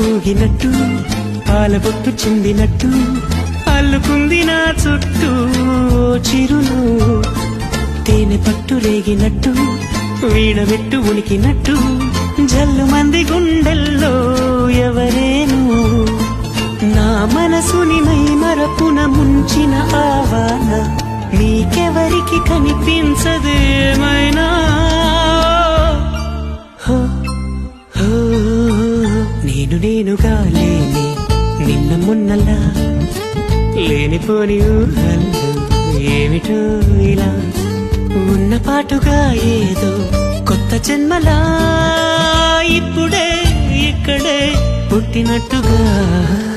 ఊగినట్టు పాలబొట్టు చిందినట్టు అల్లుకుంది నా చుట్టూ ఓ చిరును తేనె పట్టు రేగినట్టు వీడబెట్టు ఉనికినట్టు జల్లు మంది గుండెల్లో ఎవరేను నా మనసుని మై మరపున ముంచిన ఆవాన నీకెవరికి కనిపించదేమైనా హో, హో, నేను నేనుగా లేని నిన్న మొన్నలా లేనిపోని ఊహల్లో ఏమిటో ఇలా ఉన్న పాటుగా ఏదో కొత్త జన్మలా ఇప్పుడే ఇక్కడే పుట్టినట్టుగా